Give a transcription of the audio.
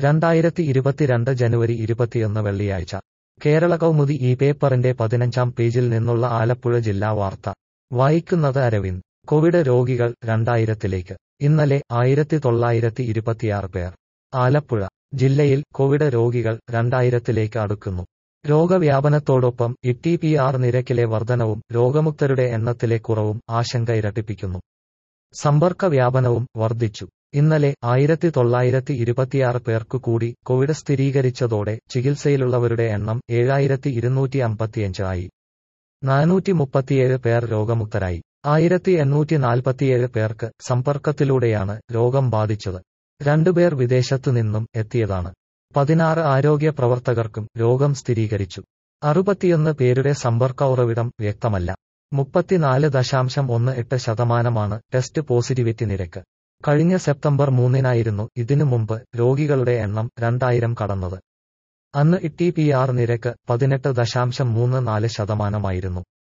രണ്ടായിരത്തി ഇരുപത്തിരണ്ട് ജനുവരി ഇരുപത്തിയൊന്ന് വെള്ളിയാഴ്ച കേരള കൗമുദി ഈ പേപ്പറിന്റെ പതിനഞ്ചാം പേജിൽ നിന്നുള്ള ആലപ്പുഴ ജില്ലാ വാർത്ത വായിക്കുന്നത് അരവിന്ദ് കോവിഡ് രോഗികൾ രണ്ടായിരത്തിലേക്ക് ഇന്നലെ ആയിരത്തി തൊള്ളായിരത്തി ഇരുപത്തിയാറ് പേർ ആലപ്പുഴ ജില്ലയിൽ കോവിഡ് രോഗികൾ രണ്ടായിരത്തിലേക്ക് അടുക്കുന്നു രോഗവ്യാപനത്തോടൊപ്പം ഇ പി ആർ നിരക്കിലെ വർധനവും രോഗമുക്തരുടെ എണ്ണത്തിലെ കുറവും ആശങ്ക ഇരട്ടിപ്പിക്കുന്നു സമ്പർക്ക വ്യാപനവും വർദ്ധിച്ചു ഇന്നലെ ആയിരത്തി തൊള്ളായിരത്തി ഇരുപത്തിയാറ് പേർക്കു കൂടി കോവിഡ് സ്ഥിരീകരിച്ചതോടെ ചികിത്സയിലുള്ളവരുടെ എണ്ണം ഏഴായിരത്തി ഇരുന്നൂറ്റി അമ്പത്തിയഞ്ച് ആയി നാനൂറ്റി മുപ്പത്തിയേഴ് പേർ രോഗമുക്തരായി ആയിരത്തി എണ്ണൂറ്റി നാൽപ്പത്തിയേഴ് പേർക്ക് സമ്പർക്കത്തിലൂടെയാണ് രോഗം ബാധിച്ചത് രണ്ടുപേർ വിദേശത്തു നിന്നും എത്തിയതാണ് പതിനാറ് ആരോഗ്യ പ്രവർത്തകർക്കും രോഗം സ്ഥിരീകരിച്ചു അറുപത്തിയൊന്ന് പേരുടെ സമ്പർക്ക ഉറവിടം വ്യക്തമല്ല മുപ്പത്തിനാല് ദശാംശം ഒന്ന് എട്ട് ശതമാനമാണ് ടെസ്റ്റ് പോസിറ്റിവിറ്റി നിരക്ക് കഴിഞ്ഞ സെപ്റ്റംബർ മൂന്നിനായിരുന്നു ഇതിനു മുമ്പ് രോഗികളുടെ എണ്ണം രണ്ടായിരം കടന്നത് അന്ന് ഇ പി ആർ നിരക്ക് പതിനെട്ട് ദശാംശം മൂന്ന് നാല് ശതമാനമായിരുന്നു